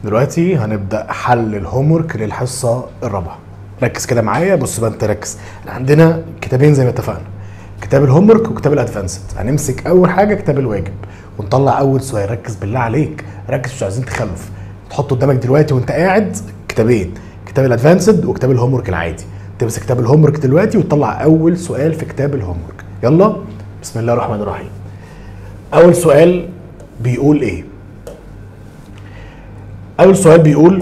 دلوقتي هنبدا حل الهومورك للحصه الرابعه ركز كده معايا بص بقى انت ركز احنا عندنا كتابين زي ما اتفقنا كتاب الهومورك وكتاب الادفانسد هنمسك اول حاجه كتاب الواجب ونطلع اول سؤال ركز بالله عليك ركز مش عايزين تخلف تحط قدامك دلوقتي وانت قاعد كتابين كتاب الادفانسد وكتاب الهومورك العادي تمسك كتاب الهومورك دلوقتي وتطلع اول سؤال في كتاب الهومورك يلا بسم الله الرحمن الرحيم اول سؤال بيقول ايه اول سؤال بيقول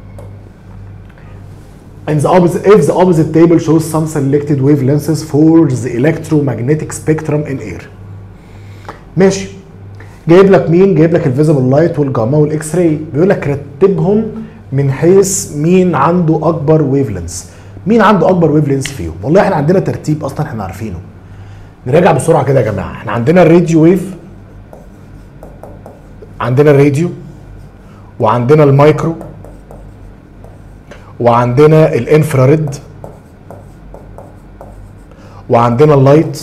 And the opposite, if the opposite table shows some selected wavelengths for the electromagnetic spectrum in air. ماشي جايب لك مين؟ جايب لك الفيزيبل لايت والجاما والاكس راي بيقول لك رتبهم من حيث مين عنده اكبر ويفلنس مين عنده اكبر ويفلنس فيهم؟ والله احنا عندنا ترتيب اصلا احنا عارفينه نراجع بسرعه كده يا جماعه احنا عندنا الراديو ويف عندنا الراديو وعندنا المايكرو وعندنا الانفراريد وعندنا اللايت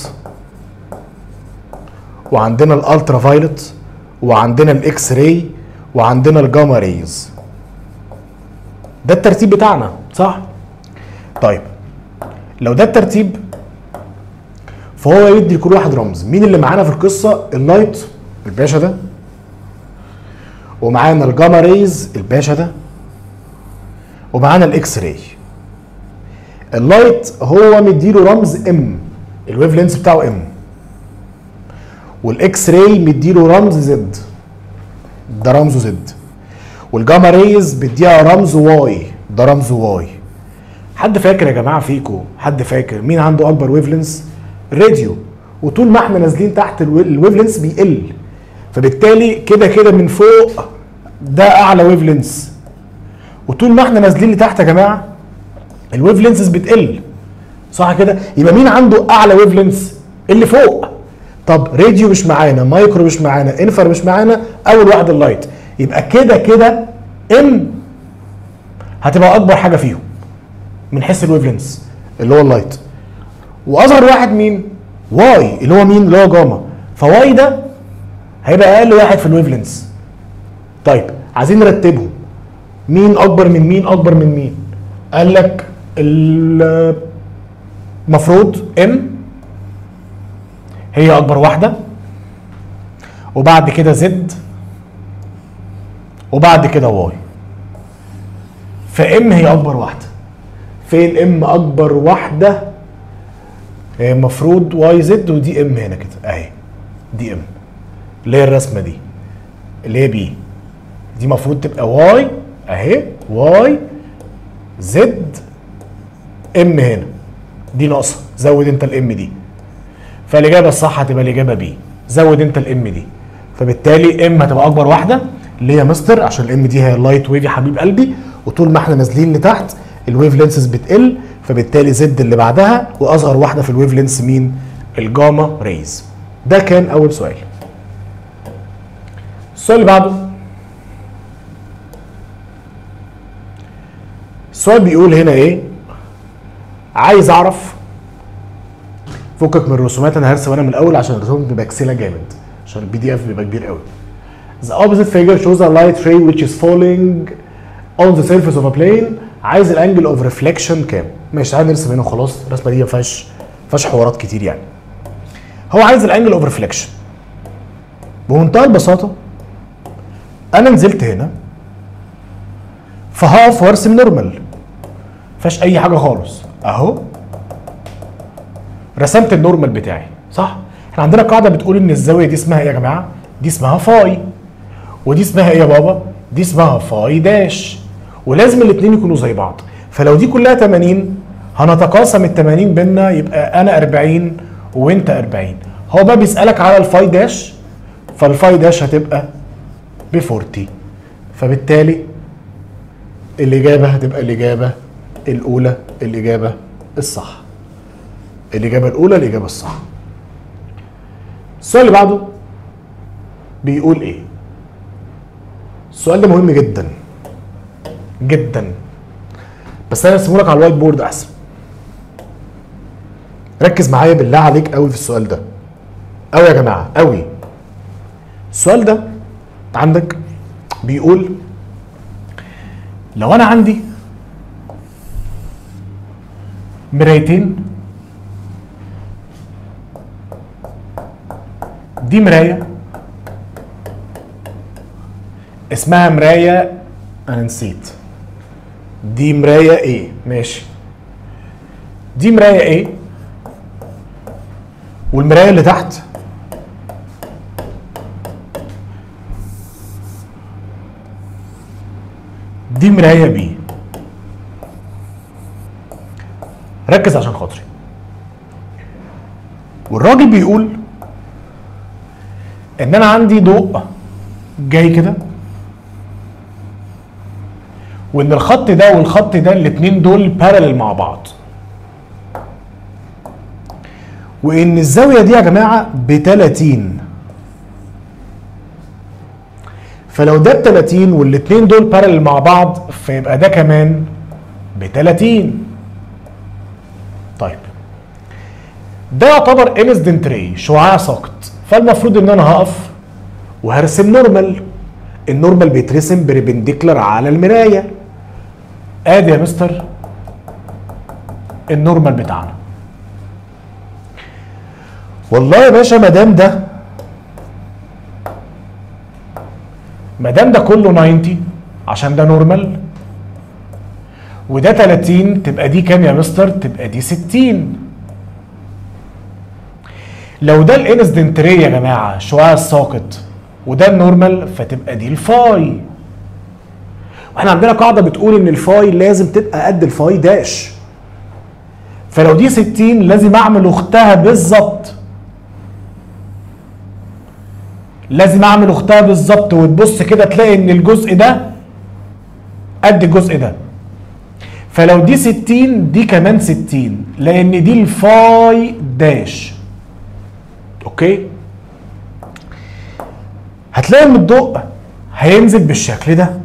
وعندنا الالترا فايلوت وعندنا الاكس راي وعندنا الجاما ريز ده الترتيب بتاعنا صح طيب لو ده الترتيب فهو يدي لكل واحد رمز مين اللي معانا في القصه اللايت الباشا ده ومعانا الجاما ريز الباشا ده ومعانا الاكس راي اللايت هو مديله رمز ام الويف لينس بتاعه ام والاكس راي مديله رمز زد ده رمزه زد والجاما ريز بيديها رمز واي ده رمز واي حد فاكر يا جماعه فيكو حد فاكر مين عنده اكبر ويف لينس الراديو وطول ما احنا نازلين تحت الويف لينس بيقل فبالتالي كده كده من فوق ده اعلى ويف لينس وطول ما احنا نازلين لتحت يا جماعه الويف لينسز بتقل صح كده يبقى مين عنده اعلى ويف لينس اللي فوق طب راديو مش معانا مايكرو مش معانا انفر مش معانا اول واحد اللايت يبقى كده كده ام هتبقى اكبر حاجه فيهم من حيث الويف لينس اللي هو اللايت واصغر واحد مين واي اللي هو مين اللي هو جاما فواي ده هيبقى اقل واحد في الويف لينس طيب عايزين نرتبهم مين اكبر من مين اكبر من مين قال لك المفروض ام هي اكبر واحده وبعد كده زد وبعد كده واي فام هي اكبر واحده فين ام اكبر واحده هي المفروض واي زد ودي ام هنا كده اهي دي ام اللي هي الرسمه دي اللي هي بي دي المفروض تبقى واي اهي واي زد ام هنا دي ناقصه زود انت الام دي فالاجابه الصح هتبقى الاجابه بي زود انت الام دي فبالتالي ام هتبقى اكبر واحده اللي هي مستر عشان الام دي هي اللايت ويف يا حبيب قلبي وطول ما احنا نازلين لتحت الويف لينسز بتقل فبالتالي زد اللي بعدها واصغر واحده في الويف لينس مين الجاما ريز ده كان اول سؤال السؤال اللي بعده السؤال بيقول هنا ايه عايز اعرف فكك من الرسومات انا هرسم انا من الاول عشان الرسوم بتبقى كسله جامد عشان البي دي اف بيبقى كبير قوي The opposite figure shows a light ray which is falling on the surface of a plane عايز الانجل اوف ريفليكشن كام؟ ماشي تعالى نرسم هنا وخلاص الرسمه دي ما فيهاش فيهاش حوارات كتير يعني. هو عايز الانجل اوف ريفليكشن. بمنتهى البساطه انا نزلت هنا فهقف وارسم نورمال فيهاش اي حاجه خالص اهو رسمت النورمال بتاعي صح؟ احنا عندنا قاعده بتقول ان الزاويه دي اسمها ايه يا جماعه؟ دي اسمها فاي ودي اسمها ايه يا بابا؟ دي اسمها فاي داش ولازم الاثنين يكونوا زي بعض فلو دي كلها 80 هنتقاسم ال 80 بينا يبقى انا 40 وانت 40 هو بقى بيسالك على الفاي داش فالفاي داش هتبقى ب 40 فبالتالي الاجابه هتبقى الاجابه الاولى الاجابه الصح الاجابه الاولى الاجابه الصح السؤال اللي بعده بيقول ايه السؤال ده مهم جدا جدا بس انا ارسمه لك على الوايت بورد احسن ركز معايا بالله عليك قوي في السؤال ده قوي يا جماعه قوي السؤال ده عندك بيقول لو انا عندي مرايتين دي مرايه اسمها مرايه انا نسيت دي مرايه ايه ماشي دي مرايه ايه والمرايه اللي تحت دي مرايه بي ركز عشان خاطري والراجل بيقول ان انا عندي ضوء جاي كده وان الخط ده والخط ده الاتنين دول بارلل مع بعض وان الزاويه دي يا جماعه ب 30 فلو ده ب 30 والاتنين دول بارلل مع بعض فيبقى ده كمان ب 30 طيب ده يعتبر انسدنت ري شعاع ساقط فالمفروض ان انا هقف وهرسم نورمال النورمال بيترسم بريبنديكلر على المرايه ادي يا مستر النورمال بتاعنا والله يا باشا ما دام ده ما دام ده كله 90 عشان ده نورمال وده 30 تبقى دي كام يا مستر؟ تبقى دي 60 لو ده الانسدنت ري يا جماعه شعاع الساقط وده النورمال فتبقى دي الفاي واحنا عندنا قاعده بتقول ان الفاي لازم تبقى قد الفاي داش فلو دي 60 لازم اعمل اختها بالظبط لازم اعمل اختها بالظبط وتبص كده تلاقي ان الجزء ده قد الجزء ده فلو دي 60 دي كمان 60 لان دي الفاي داش اوكي هتلاقي ان الضوء هينزل بالشكل ده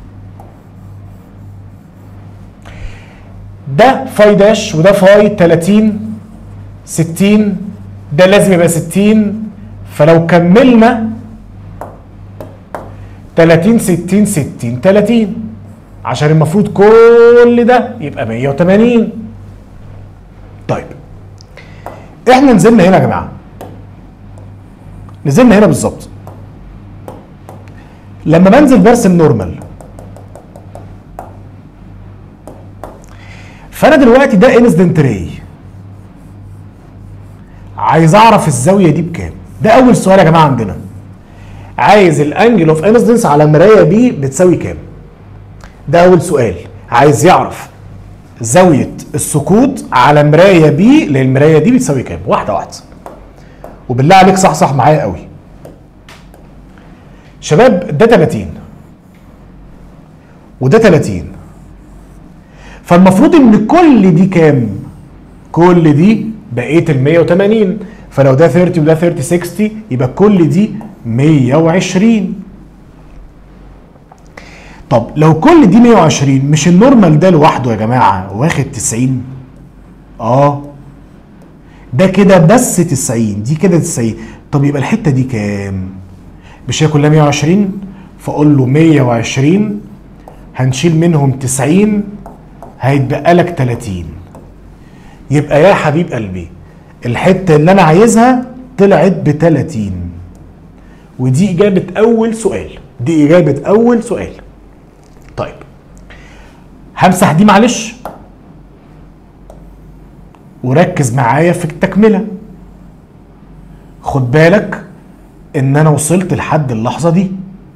ده فاي داش وده فاي 30 60 ده لازم يبقى 60 فلو كملنا 30 60 60 30 عشان المفروض كل ده يبقى 180 طيب احنا نزلنا هنا يا جماعه نزلنا هنا بالظبط لما بنزل برسم نورمال فانا دلوقتي ده انسدنت ري عايز اعرف الزاويه دي بكام ده اول سؤال يا جماعه عندنا عايز الانجل اوف انسدنس على مرايه بي بتساوي كام ده اول سؤال عايز يعرف زاويه السقوط على مرايه بي للمرايه دي بتساوي كام واحده واحده وبالله عليك صح صح معايا قوي شباب ده 30 وده 30 فالمفروض ان كل دي كام كل دي بقيه ال 180 فلو ده 30 وده 30 60 يبقى كل دي 120 طب لو كل دي 120 مش النورمال ده لوحده يا جماعه واخد 90 اه ده كده بس 90 دي كده 90 طب يبقى الحته دي كام مش هي كلها 120 فاقول له 120 هنشيل منهم 90 هيتبقى لك 30 يبقى يا حبيب قلبي الحته اللي انا عايزها طلعت ب 30 ودي اجابه اول سؤال دي اجابه اول سؤال طيب همسح دي معلش وركز معايا في التكمله خد بالك ان انا وصلت لحد اللحظه دي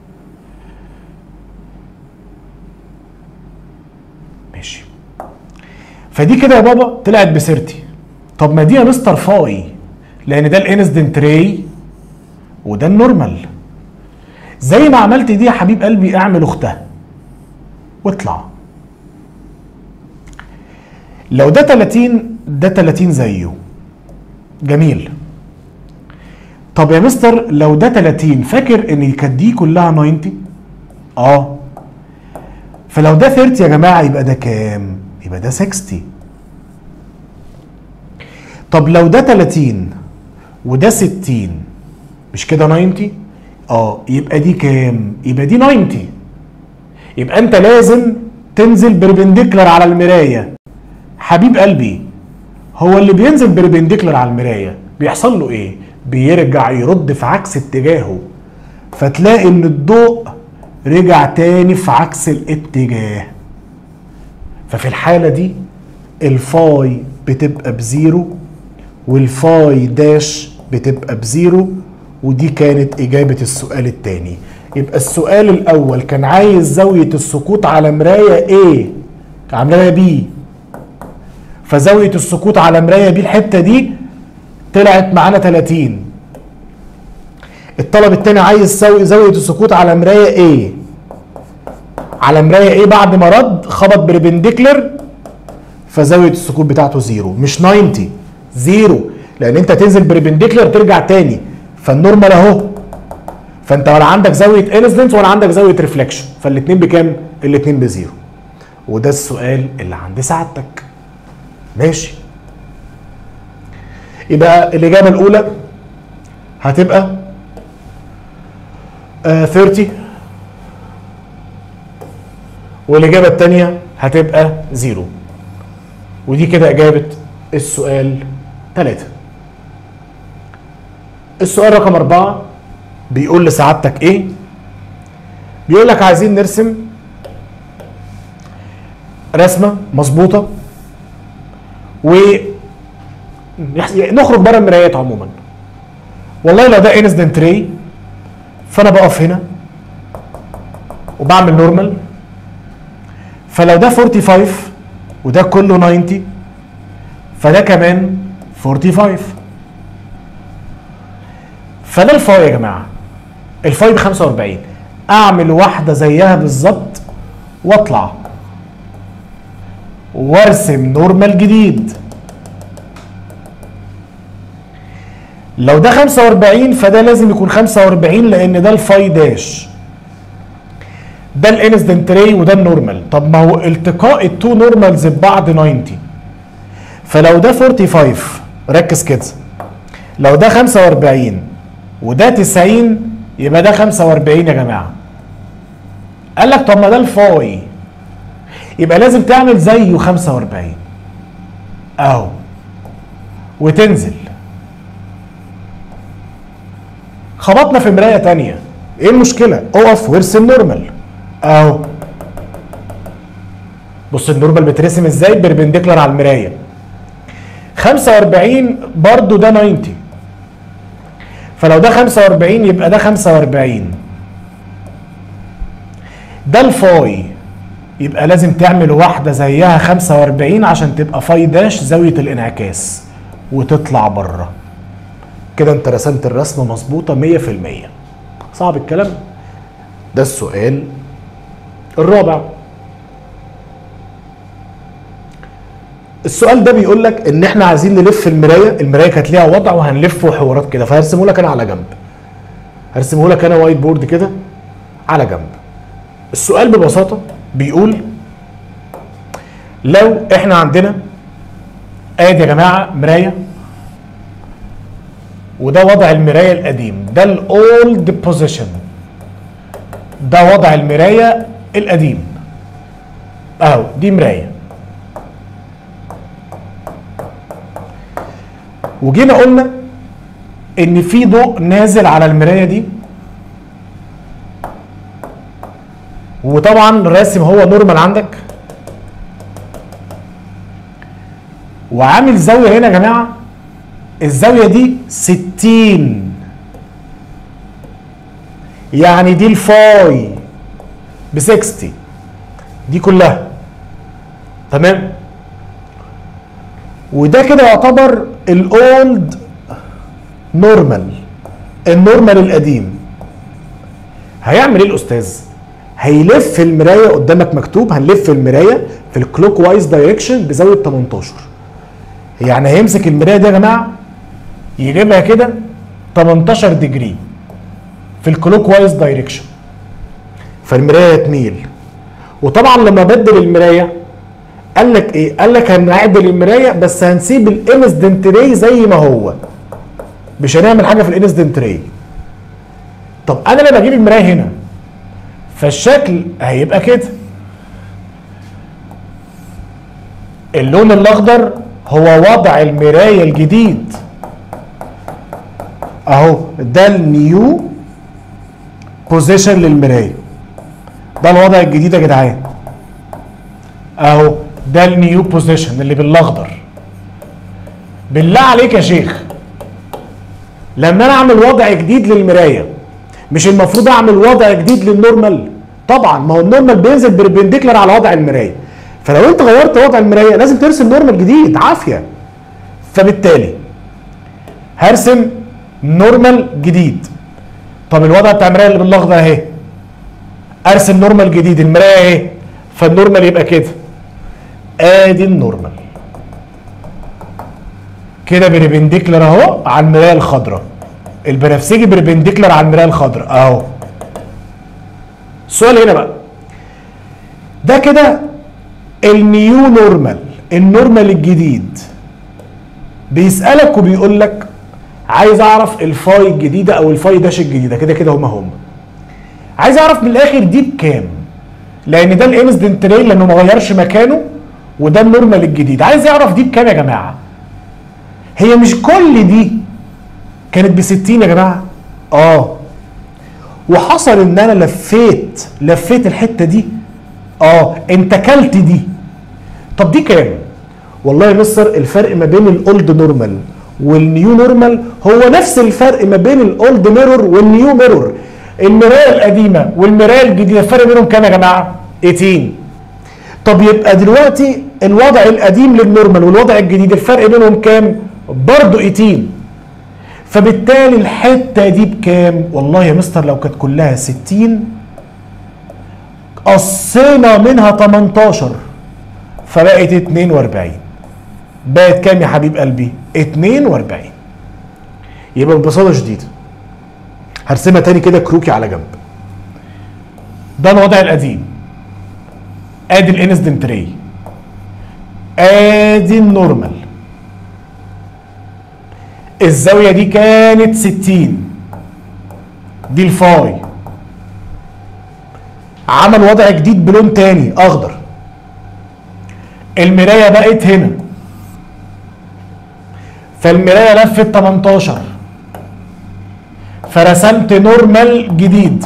ماشي فدي كده يا بابا طلعت بسيرتي طب ما دي يا مستر فاي لان ده الانسدنت راي وده النورمال زي ما عملت دي يا حبيب قلبي اعمل اختها واطلع لو ده 30 ده 30 زيه جميل طب يا مستر لو ده 30 فاكر ان كانت دي كلها 90 اه فلو ده 30 يا جماعه يبقى ده كام يبقى ده 60 طب لو ده 30 وده 60 مش كده 90 اه يبقى دي كام يبقى دي 90 يبقى انت لازم تنزل بربنديكلر على المرايه حبيب قلبي هو اللي بينزل بربنديكلر على المرايه بيحصل له ايه بيرجع يرد في عكس اتجاهه فتلاقي ان الضوء رجع تاني في عكس الاتجاه ففي الحاله دي الفاي بتبقى بزيرو والفاي داش بتبقى بزيرو ودي كانت إجابة السؤال التاني يبقى السؤال الأول كان عايز زاوية السقوط على مراية A على مراية B فزاوية السقوط على مراية B الحتة دي طلعت معانا 30 الطلب التاني عايز زاوية السقوط على مراية A على مراية A بعد ما رد خبط بربنديكلر فزاوية السقوط بتاعته زيرو مش 90 زيرو لأن أنت تنزل بربنديكلر ترجع تاني فالنورمال اهو فانت ولا عندك زاويه انسدنس ولا عندك زاويه ريفلكشن فالاثنين بكام؟ الاثنين بزيرو وده السؤال اللي عند سعادتك ماشي يبقى الاجابه الاولى هتبقى آه 30 والاجابه الثانيه هتبقى زيرو ودي كده اجابه السؤال 3 السؤال رقم أربعة بيقول لسعادتك إيه؟ بيقول لك عايزين نرسم رسمة مظبوطة و نخرج بره المرايات عموما والله لو ده انسدنت ري فانا بقف هنا وبعمل نورمال فلو ده 45 وده كله 90 فده كمان 45 فده الفاي يا جماعه الفاي ب 45 اعمل واحده زيها بالظبط واطلع وارسم نورمال جديد لو ده 45 فده لازم يكون 45 لان ده الفاي داش ده الانسدنت ري وده النورمال طب ما هو التقاء التو نورمالز ببعض 90 فلو ده 45 ركز كده لو ده 45 وده 90 يبقى ده 45 يا جماعه قال لك طب ما ده الفاي يبقى لازم تعمل زيه 45 اهو وتنزل خبطنا في مرايه تانية ايه المشكله اقف وارسم نورمال اهو بص النورمال بترسم ازاي بربنديكولار على المرايه 45 برضو ده 90 فلو ده 45 يبقى ده 45 ده الفاي يبقى لازم تعمل واحدة زيها 45 عشان تبقى فاي داش زاوية الانعكاس وتطلع بره كده انت رسمت الرسمة مظبوطة 100% صعب الكلام ده السؤال الرابع السؤال ده بيقول لك ان احنا عايزين نلف المرايه المرايه كانت ليها وضع وهنلف وحوارات كده فهرسمه لك انا على جنب هرسمه لك انا وايت بورد كده على جنب السؤال ببساطه بيقول لو احنا عندنا ادي يا جماعه مرايه وده وضع المرايه القديم ده الاولد بوزيشن ده وضع المرايه القديم اهو دي مرايه وجينا قلنا ان في ضوء نازل على المرايه دي وطبعا الراسم هو نورمال عندك وعامل زاويه هنا يا جماعه الزاويه دي 60 يعني دي الفاي ب 60 دي كلها تمام وده كده يعتبر الاولد نورمال النورمال القديم هيعمل ايه الاستاذ هيلف المرايه قدامك مكتوب هنلف المرايه في الكلوك وايز دايركشن بزاويه 18 يعني هيمسك المرايه دي يا جماعه يجيبها كده 18 ديجري في الكلوك وايز دايركشن فالمرايه تميل وطبعا لما بدل المرايه قال لك ايه؟ قال لك هنعدل المرايه بس هنسيب الانسدنت ري زي ما هو مش هنعمل حاجه في الانسدنت ري طب انا لما اجيب المرايه هنا فالشكل هيبقى كده اللون الاخضر هو وضع المرايه الجديد اهو ده النيو بوزيشن للمرايه ده الوضع الجديد يا جدعان اهو ده النيو بوزيشن اللي بالاخضر بالله عليك يا شيخ لما انا اعمل وضع جديد للمرايه مش المفروض اعمل وضع جديد للنورمال طبعا ما هو النورمال بينزل بربنديكلر على وضع المرايه فلو انت غيرت وضع المرايه لازم ترسم نورمال جديد عافيه فبالتالي هرسم نورمال جديد طب الوضع بتاع المرايه اللي بالاخضر اهي ارسم نورمال جديد المرايه اهي فالنورمال يبقى كده ادي النورمال كده بربنديكلر اهو على المرايه الخضراء البنفسجي بربنديكلر على المرايه الخضراء اهو السؤال هنا بقى ده كده النيو نورمال النورمال الجديد بيسالك وبيقول لك عايز اعرف الفاي الجديده او الفاي داش الجديده كده كده هما هما عايز اعرف من الاخر دي بكام لان ده الانسدنت ريل لانه ما غيرش مكانه وده النورمال الجديد عايز يعرف دي بكام يا جماعه هي مش كل دي كانت ب 60 يا جماعه اه وحصل ان انا لفيت لفيت الحته دي اه انت كلت دي طب دي كام والله يا مستر الفرق ما بين الاولد نورمال والنيو نورمال هو نفس الفرق ما بين الاولد ميرور والنيو ميرور المرايه القديمه والمرايه الجديده الفرق بينهم كام يا جماعه 18 طب يبقى دلوقتي الوضع القديم للنورمال والوضع الجديد الفرق بينهم كام برضه 18 فبالتالي الحته دي بكام والله يا مستر لو كانت كلها 60 قصينا منها 18 فبقت 42 بقت كام يا حبيب قلبي 42 يبقى ببساطه شديده هرسمها تاني كده كروكي على جنب ده الوضع القديم ادي الانسدنت ري ادي النورمال الزاويه دي كانت 60 دي الفاي عمل وضع جديد بلون تاني اخضر المرايه بقت هنا فالمرايه لفت 18 فرسمت نورمال جديد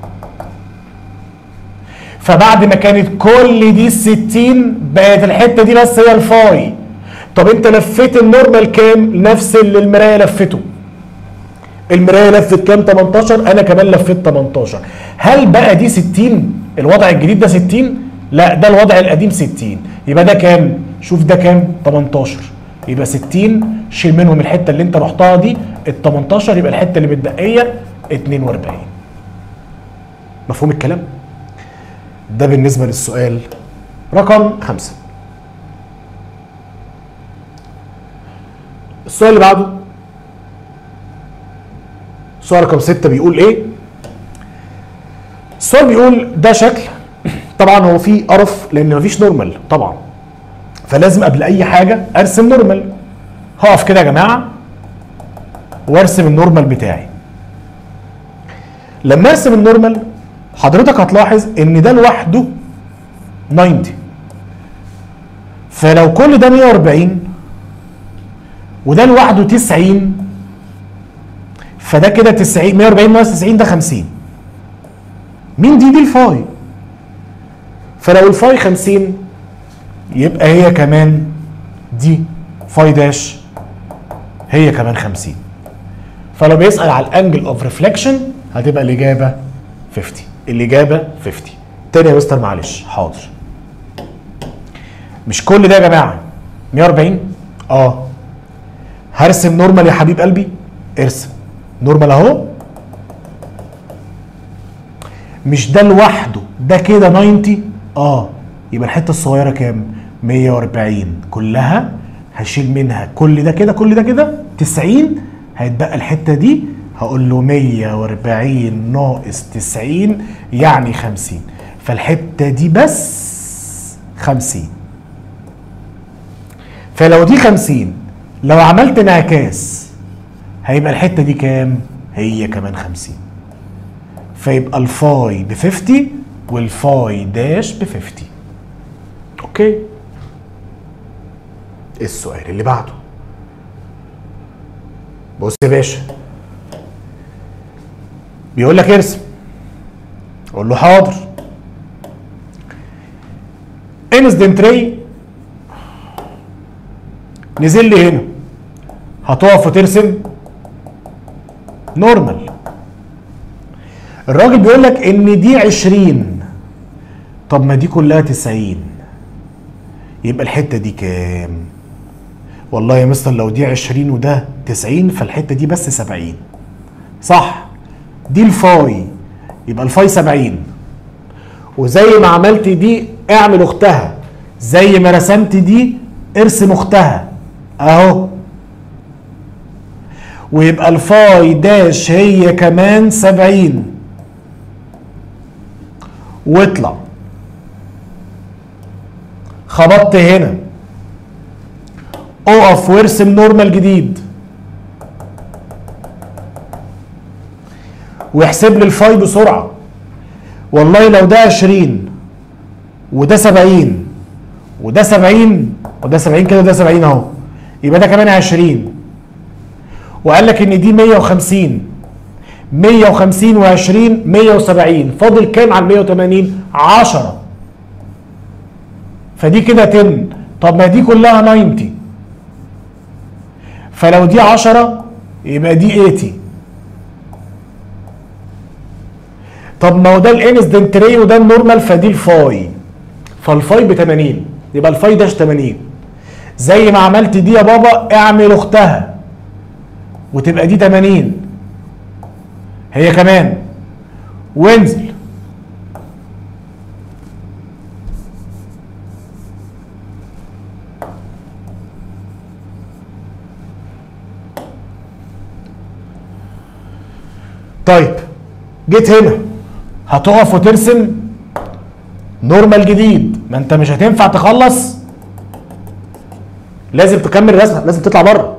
فبعد ما كانت كل دي ال 60 بقت الحته دي بس هي الفاي طب انت لفيت النورمال كام نفس اللي المرايه لفته المرايه لفت كام 18 انا كمان لفيت 18 هل بقى دي 60 الوضع الجديد ده 60 لا ده الوضع القديم 60 يبقى ده كام شوف ده كام 18 يبقى 60 شيل منهم الحته اللي انت رحتها دي ال 18 يبقى الحته اللي متبقيه 42 مفهوم الكلام ده بالنسبه للسؤال رقم خمسة السؤال اللي بعده السؤال رقم ستة بيقول ايه السؤال بيقول ده شكل طبعا هو فيه قرف لان مفيش نورمال طبعا فلازم قبل اي حاجه ارسم نورمال هقف كده يا جماعه وارسم النورمال بتاعي لما ارسم النورمال حضرتك هتلاحظ ان ده لوحده 90 فلو كل ده 140 وده لوحده 90 فده كده 90 140 ناقص 90 ده 50 مين دي دي الفاي فلو الفاي 50 يبقى هي كمان دي فاي داش هي كمان 50 فلو بيسأل على الانجل اوف ريفليكشن هتبقى الاجابه 50 الاجابه 50 تاني يا مستر معلش حاضر مش كل ده يا جماعه 140 اه هرسم نورمال يا حبيب قلبي ارسم نورمال اهو مش ده لوحده ده كده 90 اه يبقى الحته الصغيره كام 140 كلها هشيل منها كل ده كده كل ده كده 90 هيتبقى الحته دي هقول له 140 ناقص 90 يعني 50 فالحته دي بس 50 فلو دي 50 لو عملت انعكاس هيبقى الحته دي كام هي كمان 50 فيبقى الفاي ب 50 والفاي داش ب 50 اوكي السؤال اللي بعده بص يا باشا بيقول لك ارسم اقول له حاضر انسدنت ري نزل لي هنا هتقف وترسم نورمال الراجل بيقول لك ان دي 20 طب ما دي كلها 90 يبقى الحته دي كام والله يا مستر لو دي 20 وده 90 فالحته دي بس 70 صح دي الفاي يبقى الفاي 70 وزي ما عملت دي اعمل اختها زي ما رسمت دي ارسم اختها اهو ويبقى الفاي داش هي كمان 70 واطلع خبطت هنا اقف وارسم نورمال جديد واحسب لي الفاي بسرعه والله لو ده 20 وده 70 وده 70 وده 70 كده وده 70 اهو يبقى ده كمان 20 وقال لك ان دي 150 150 و20 170 فاضل كام على 180 10 فدي كده 10 طب ما دي كلها 90 فلو دي 10 يبقى دي 80 طب ما هو ده الانسدنت ري وده النورمال فدي الفاي فالفاي ب 80 يبقى الفاي داش 80 زي ما عملت دي يا بابا اعمل اختها وتبقى دي 80 هي كمان وانزل طيب جيت هنا هتقف وترسم نورمال جديد ما انت مش هتنفع تخلص لازم تكمل الرسمه لازم تطلع بره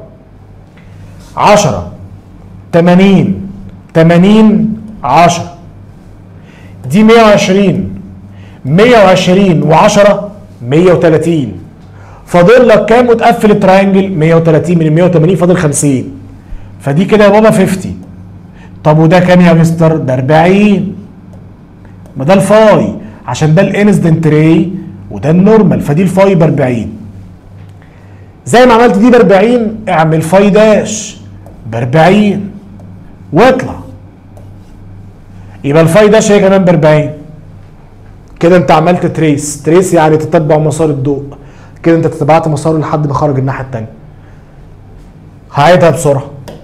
10 80 80 10 دي 120 120 و10 130 فاضل لك كام وتقفل التراينجل 130 من 180 فاضل 50 فدي كده يا بابا 50 طب وده كام يا مستر ده 40 ما ده الفاي عشان ده الانسدنت ري وده النورمال فدي الفاي ب 40 زي ما عملت دي ب 40 اعمل فاي داش ب 40 واطلع يبقى الفاي داش هي كمان ب 40 كده انت عملت تريس تريس يعني تتبع مسار الضوء كده انت تتبعت مساره لحد ما خرج الناحيه الثانيه هعيدها بسرعه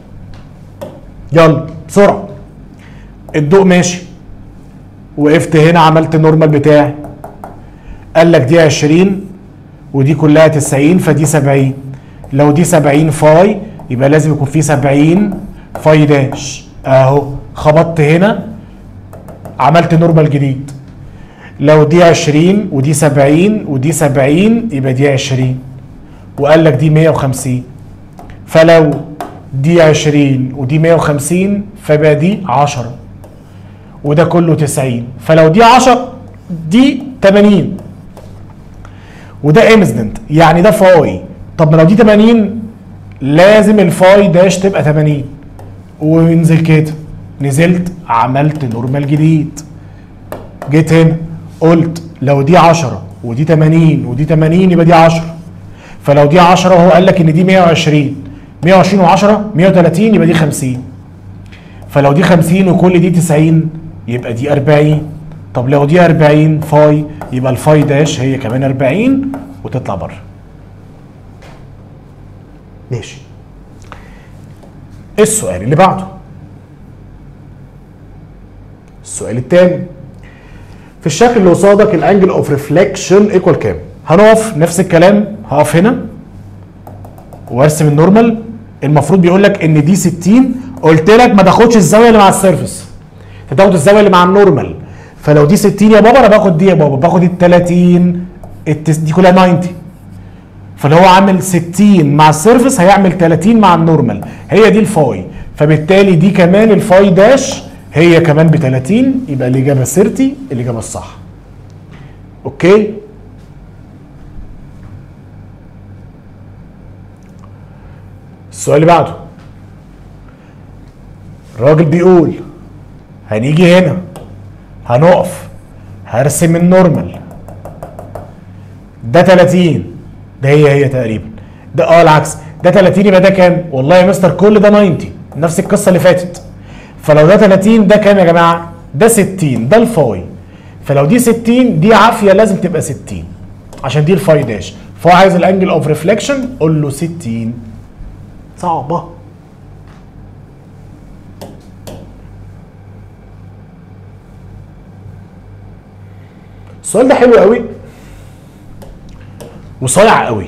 يلا بسرعه الضوء ماشي وقفت هنا عملت النورمال بتاعي قال لك دي 20 ودي كلها 90 فدي 70 لو دي 70 فاي يبقى لازم يكون في 70 فاي داش اهو خبطت هنا عملت نورمال جديد لو دي 20 ودي 70 ودي 70 يبقى دي 20 وقال لك دي 150 فلو دي 20 ودي 150 فبقى دي 10 وده كله 90 فلو دي 10 دي 80 وده انسدنت يعني ده فاي طب ما لو دي 80 لازم الفاي داش تبقى 80 وانزل كده نزلت عملت نورمال جديد جيت هنا قلت لو دي 10 ودي 80 ودي 80 يبقى دي 10 فلو دي 10 وهو قال لك ان دي 120 120 و10 130 يبقى دي 50 فلو دي 50 وكل دي 90 يبقى دي 40 طب لو دي 40 فاي يبقى الفاي داش هي كمان 40 وتطلع بره ماشي السؤال اللي بعده السؤال الثاني في الشكل اللي قصادك الانجل اوف ريفليكشن ايكوال كام هنقف نفس الكلام هقف هنا وارسم النورمال المفروض بيقول لك ان دي 60 قلت لك ما تاخدش الزاويه اللي مع السيرفس انت تاخد الزاويه اللي مع النورمال فلو دي 60 يا بابا انا باخد دي يا بابا باخد ال 30 التس دي كلها 90 فلو هو عامل 60 مع السيرفس هيعمل 30 مع النورمال هي دي الفاي فبالتالي دي كمان الفاي داش هي كمان ب 30 يبقى الاجابه 30 الاجابه الصح اوكي السؤال اللي بعده الراجل بيقول هنيجي هنا هنقف هرسم النورمال ده 30 ده هي هي تقريبا ده اه العكس ده 30 يبقى ده كام؟ والله يا مستر كل ده 90 نفس القصه اللي فاتت فلو ده 30 ده كام يا جماعه؟ ده 60 ده الفاي فلو دي 60 دي عافيه لازم تبقى 60 عشان دي الفاي داش فهو عايز الانجل اوف ريفليكشن قول له 60 صعبه السؤال ده حلو قوي وصايع قوي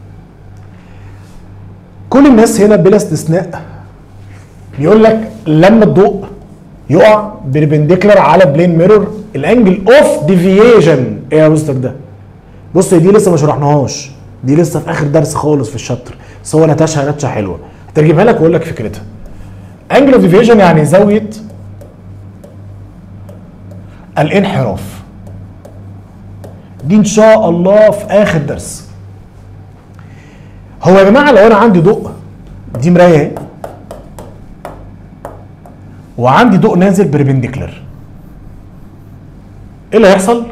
كل الناس هنا بلا استثناء بيقول لك لما الضوء يقع بربنديكولار على بلين ميرور الانجل اوف ديفيجن ايه يا مستر ده بص دي لسه ما شرحناهاش دي لسه في اخر درس خالص في الشابتر بس هو نتاشها نتشه حلوه هترجمها لك واقول لك فكرتها انجل اوف ديفيجن يعني زاويه الانحراف دي ان شاء الله في اخر درس هو يا جماعه لو انا عندي ضوء دي مرايه اهي وعندي ضوء نازل بربنديكولار ايه اللي هيحصل؟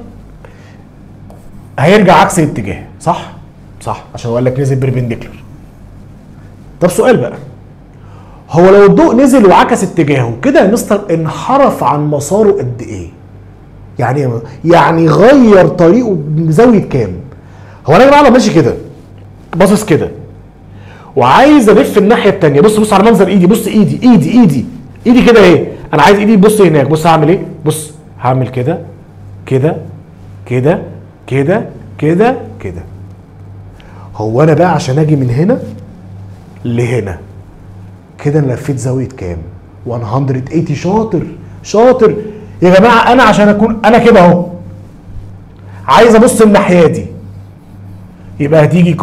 هيرجع عكس الاتجاه صح؟ صح عشان هو قال لك نزل بربنديكولار طب سؤال بقى هو لو الضوء نزل وعكس اتجاهه كده يا مستر انحرف عن مساره قد ايه؟ يعني ايه؟ يعني غير طريقه بزاويه كام؟ هو انا يا جماعه لو ماشي كده باصص كده وعايز الف الناحيه الثانيه بص بص على منظر ايدي بص ايدي ايدي ايدي ايدي كده ايه انا عايز ايدي تبص هناك بص هعمل ايه بص هعمل كده كده كده كده كده كده هو انا بقى عشان اجي من هنا لهنا كده انا لفيت زاويه كام 180 شاطر شاطر يا جماعه انا عشان اكون انا كده اهو عايز ابص الناحيه دي يبقى هتيجي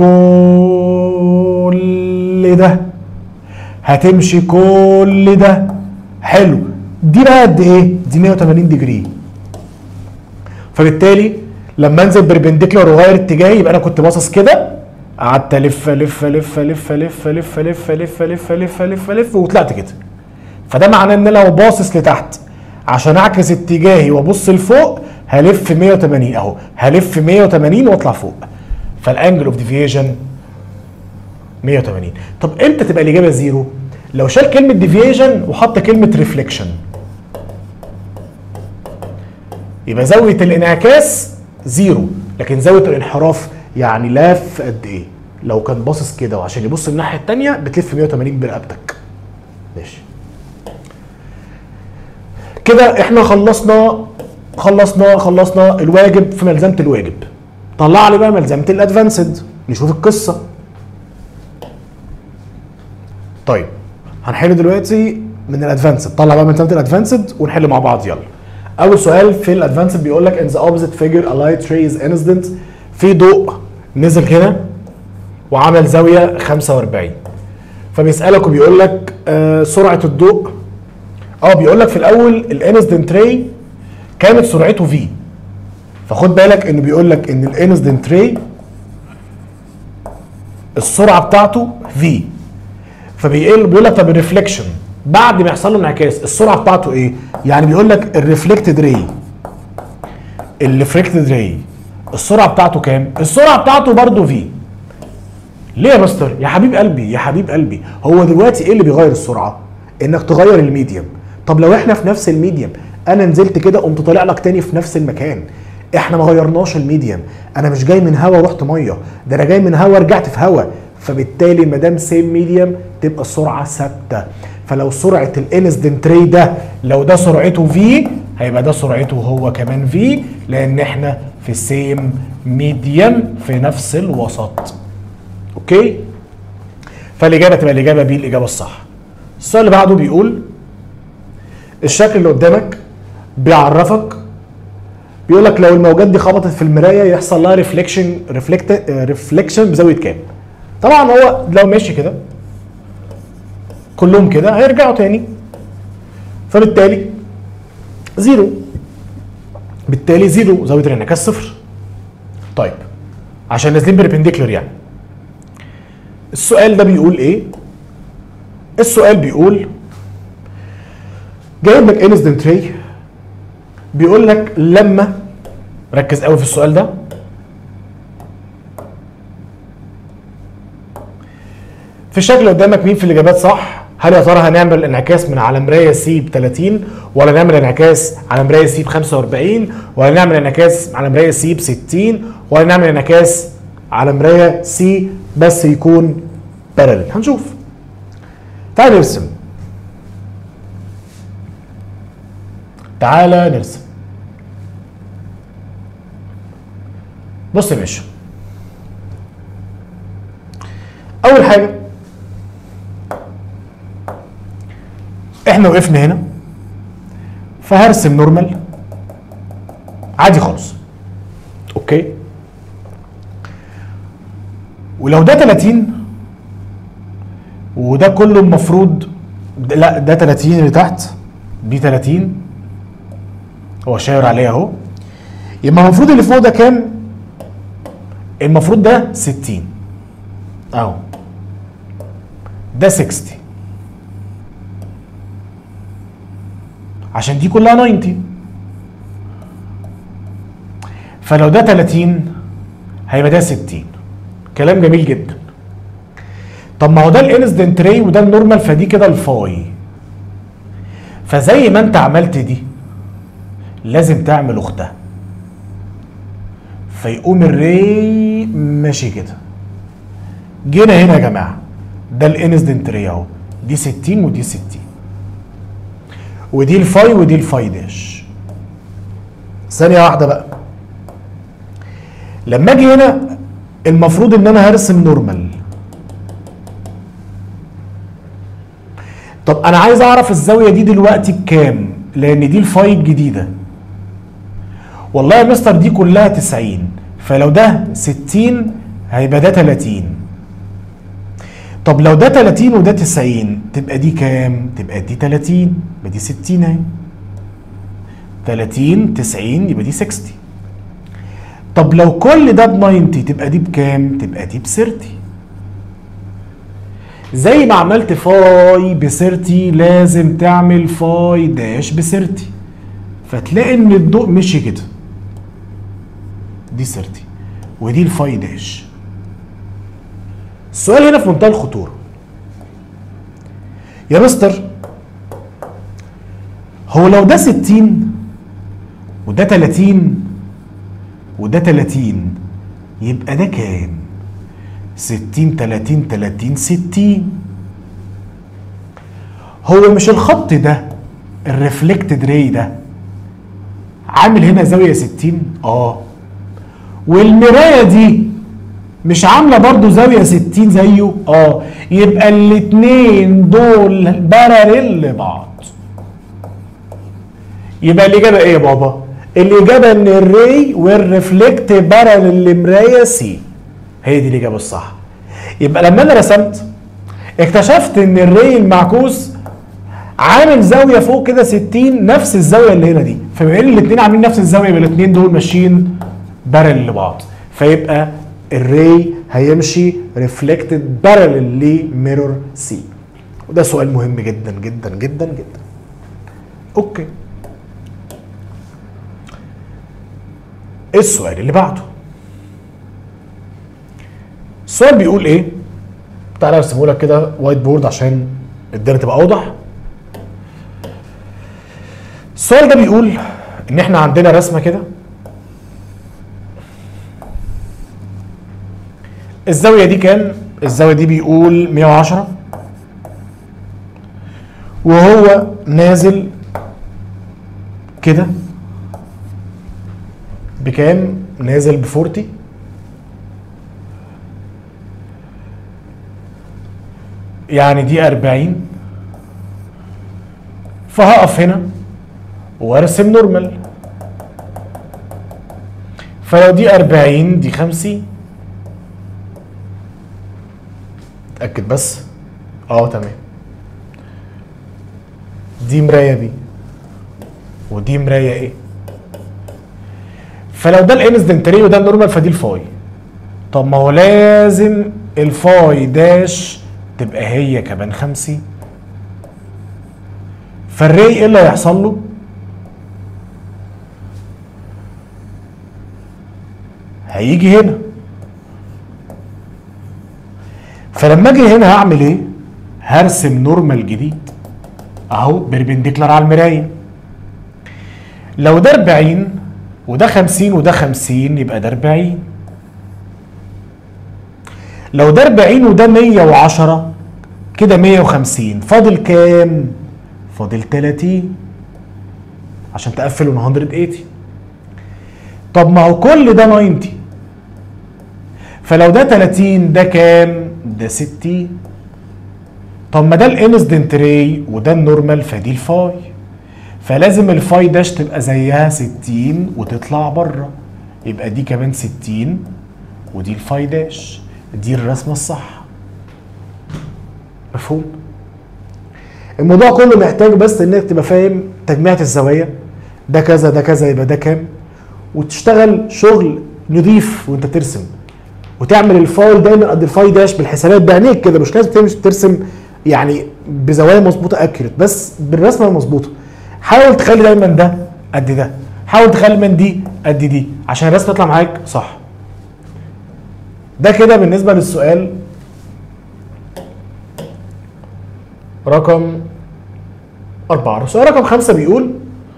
كل ده هتمشي كل ده حلو دي بقى قد ايه دي 180 ديجري فبالتالي لما انزل بربنديكولار واغير اتجاهي يبقى انا كنت باصص كده قعدت الف الف الف الف الف الف الف الف الف الف الف الف وطلعت كده فده معناه ان لو باصص لتحت عشان اعكس اتجاهي وابص لفوق هلف 180 اهو هلف 180 واطلع فوق فالانجل اوف ديفيجن 180 طب امتى تبقى الاجابه زيرو لو شال كلمه ديفيجن وحط كلمه ريفليكشن يبقى زاويه الانعكاس زيرو لكن زاويه الانحراف يعني لف قد ايه لو كان باصص كده وعشان يبص الناحيه الثانيه بتلف 180 برقبتك ماشي كده احنا خلصنا خلصنا خلصنا الواجب في ملزمه الواجب طلع لي بقى ملزمه الادفانسد نشوف القصه طيب هنحل دلوقتي من الادفانسد طلع بقى ملزمه الادفانسد ونحل مع بعض يلا اول سؤال في الادفانسد بيقول لك in the opposite figure a light ray is incident في ضوء نزل هنا وعمل زاويه 45 فبيسالك وبيقول لك آه سرعه الضوء اه بيقول لك في الاول الانسدنت راي كانت سرعته في فخد بالك انه بيقول لك ان الانسدنت راي السرعه بتاعته في فبيقول بيقول لك طب الريفليكشن بعد ما يحصل له انعكاس السرعه بتاعته ايه؟ يعني بيقول لك الريفلكتد راي الريفلكتد راي السرعه بتاعته كام؟ السرعه بتاعته برضه في ليه يا مستر؟ يا حبيب قلبي يا حبيب قلبي هو دلوقتي ايه اللي بيغير السرعه؟ انك تغير الميديم طب لو احنا في نفس الميديم انا نزلت كده قمت طالع لك تاني في نفس المكان احنا ما غيرناش الميديم انا مش جاي من هوا ورحت ميه ده انا جاي من هوا رجعت في هوا فبالتالي ما دام سيم ميديم تبقى السرعه ثابته فلو سرعه الانسدنت ري ده لو ده سرعته في هيبقى ده سرعته هو كمان في لان احنا في سيم ميديم في نفس الوسط اوكي فالاجابه تبقى الاجابه بي الاجابه الصح السؤال اللي بعده بيقول الشكل اللي قدامك بيعرفك بيقول لك لو الموجات دي خبطت في المرايه يحصل لها ريفليكشن ريفلكت ريفليكشن بزاويه كام طبعا هو لو ماشي كده كلهم كده هيرجعوا تاني فبالتالي زيرو بالتالي زيرو زاويه الانعكاس صفر طيب عشان نازلين بربنديكولر يعني السؤال ده بيقول ايه السؤال بيقول جايب لك انستنت ري بيقول لك لما ركز قوي في السؤال ده في الشكل قدامك مين في الاجابات صح هل يا ترى هنعمل انعكاس من على مرايه سي ب 30 ولا نعمل انعكاس على مرايه سي ب 45 ولا نعمل انعكاس على مرايه سي ب 60 ولا نعمل انعكاس على مرايه سي بس يكون بارل هنشوف تعال نرسم تعالى نرسم بص يا باشا اول حاجه احنا وقفنا هنا فهرسم نورمال عادي خالص اوكي ولو ده 30 وده كله المفروض ده- لا ده 30 اللي تحت دي 30 هو شاير عليه اهو يبقى المفروض اللي فوق ده كام؟ المفروض ده 60 اهو ده 60 عشان دي كلها 90 فلو ده 30 هيبقى ده 60 كلام جميل جدا طب ما هو ده الانسدنت ري وده النورمال فدي كده الفاي فزي ما انت عملت دي لازم تعمل اختها فيقوم الري ماشي كده جينا هنا يا جماعه ده الانسدنت ري اهو دي 60 ودي 60 ودي الفاي ودي الفاي داش ثانيه واحده بقى لما اجي هنا المفروض ان انا هرسم نورمال طب انا عايز اعرف الزاويه دي دلوقتي بكام لان دي الفاي الجديده والله يا مستر دي كلها 90 فلو ده 60 هيبقى ده 30 طب لو ده 30 وده 90 تبقى دي كام تبقى دي 30 يبقى دي 60 اهي 30 90 يبقى دي 60 طب لو كل ده ب 90 تبقى دي بكام تبقى دي ب 30 زي ما عملت فاي ب 30 لازم تعمل فاي داش ب 30 فتلاقي ان الضوء مشي كده دي 30 ودي الفاي داش السؤال هنا في منتهى الخطوره يا مستر هو لو ده 60 وده 30 وده 30 يبقى ده كام 60 30 30 60 هو مش الخط ده الريفلكتد راي ده عامل هنا زاويه 60 اه والمرايه دي مش عامله برضو زاويه 60 زيه اه يبقى الاتنين دول باراليل لبعض يبقى الاجابه ايه يا بابا الاجابه ان الري والريفلكت باراليل لمرايه سي هي دي الاجابه الصح يبقى لما انا رسمت اكتشفت ان الري المعكوس عامل زاويه فوق كده 60 نفس الزاويه اللي هنا دي فبما ان الاثنين عاملين نفس الزاويه يبقى الاثنين دول ماشيين بارل لبعض فيبقى الري هيمشي ريفلكتد بارل لميرور سي وده سؤال مهم جدا جدا جدا جدا اوكي السؤال اللي بعده السؤال بيقول ايه تعالى ارسمه لك كده وايت بورد عشان الدنيا تبقى اوضح السؤال ده بيقول ان احنا عندنا رسمه كده الزاويه دي كام الزاويه دي بيقول 110 وهو نازل كده بكام نازل ب 40 يعني دي 40 فهقف هنا وارسم نورمال فلو دي 40 دي 50 اتاكد بس اه تمام دي مرايه بي ودي مرايه ايه فلو ده الانسدنتري وده النورمال فدي الفاي طب ما هو لازم الفاي داش تبقى هي كمان 50 فالري ايه اللي هيحصل له هيجي هنا فلما اجي هنا هعمل ايه هرسم نورمال جديد اهو بربنديكلر على المرايه لو ده 40 وده 50 وده 50 يبقى ده 40 لو ده 40 وده 110 كده 150 فاضل كام؟ فاضل 30 عشان تقفل 180 طب ما هو كل ده 90 فلو ده 30 ده كام؟ ده 60 طب ما ده الانسدنت راي وده النورمال فدي الفاي فلازم الفاي داش تبقى زيها 60 وتطلع بره يبقى دي كمان 60 ودي الفاي داش دي الرسمه الصح مفهوم الموضوع كله محتاج بس انك تبقى فاهم تجميعة الزوايا ده كذا ده كذا يبقى ده كام وتشتغل شغل نضيف وانت ترسم وتعمل الفاي دايما قد الفاي داش بالحسابات بعينيك كده مش لازم تمشي ترسم يعني بزوايا مظبوطه اكيوريت بس بالرسمه المظبوطه حاول تخلي دايما ده قد ده حاول تخلي من دي قد دي عشان الرسمه تطلع معاك صح ده كده بالنسبه للسؤال رقم أربعة السؤال رقم خمسة بيقول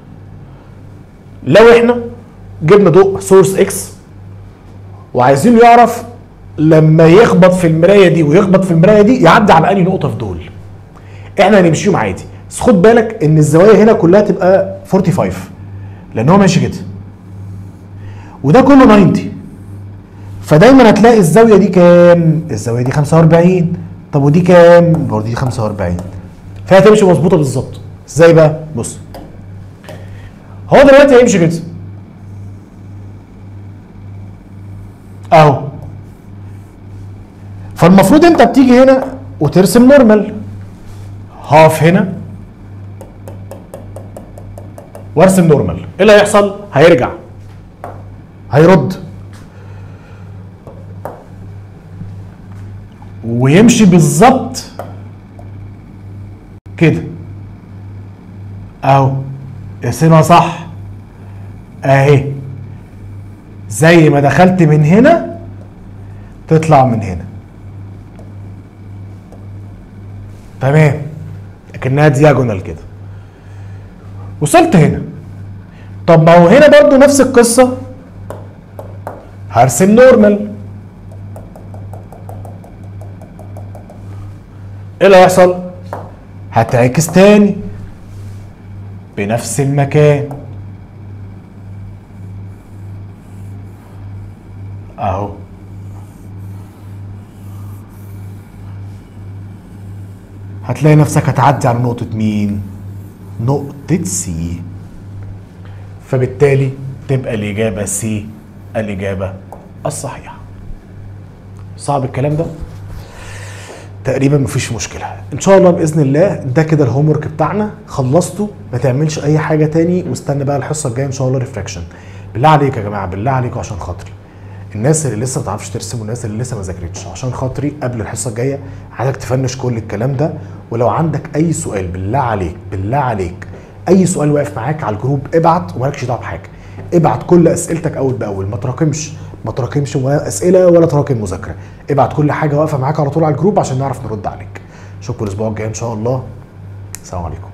لو احنا جبنا ضوء سورس اكس وعايزين يعرف لما يخبط في المرايه دي ويخبط في المرايه دي يعدي على انهي نقطه في دول احنا هنمشيهم عادي بس خد بالك ان الزوايا هنا كلها تبقى 45 لان هو ماشي كده وده كله 90 فدايما هتلاقي الزاويه دي كام الزاويه دي 45 طب ودي كام برضه دي 45 فهي هتمشي مظبوطه بالظبط ازاي بقى بص هو دلوقتي هيمشي كده اهو فالمفروض انت بتيجي هنا وترسم نورمال هقف هنا وارسم نورمال ايه اللي هيحصل هيرجع هيرد ويمشي بالظبط كده اهو ارسمها صح اهي زي ما دخلت من هنا تطلع من هنا تمام لكنها دياجونال كده وصلت هنا طب ما هو هنا برضو نفس القصة هرسم نورمال ايه اللي هيحصل؟ هتعكس تاني بنفس المكان اهو هتلاقي نفسك هتعدي على نقطة مين؟ نقطة سي فبالتالي تبقى الإجابة سي الإجابة الصحيحة صعب الكلام ده؟ تقريبا مفيش مشكلة ان شاء الله بإذن الله ده كده الهوم ورك بتاعنا خلصته ما تعملش اي حاجة تاني واستنى بقى الحصة الجاية ان شاء الله ريفراكشن بالله عليك يا جماعة بالله عليكم عشان خاطري الناس اللي لسه ما تعرفش ترسم والناس اللي لسه ما ذاكرتش عشان خاطري قبل الحصه الجايه عايزك تفنش كل الكلام ده ولو عندك اي سؤال بالله عليك بالله عليك اي سؤال واقف معاك على الجروب ابعت ومالكش دعوه بحاجه ابعت كل اسئلتك اول باول ما تراكمش ما تراكمش ولا اسئله ولا تراكم مذاكره ابعت كل حاجه واقفه معاك على طول على الجروب عشان نعرف نرد عليك اشوفكم الاسبوع الجاي ان شاء الله السلام عليكم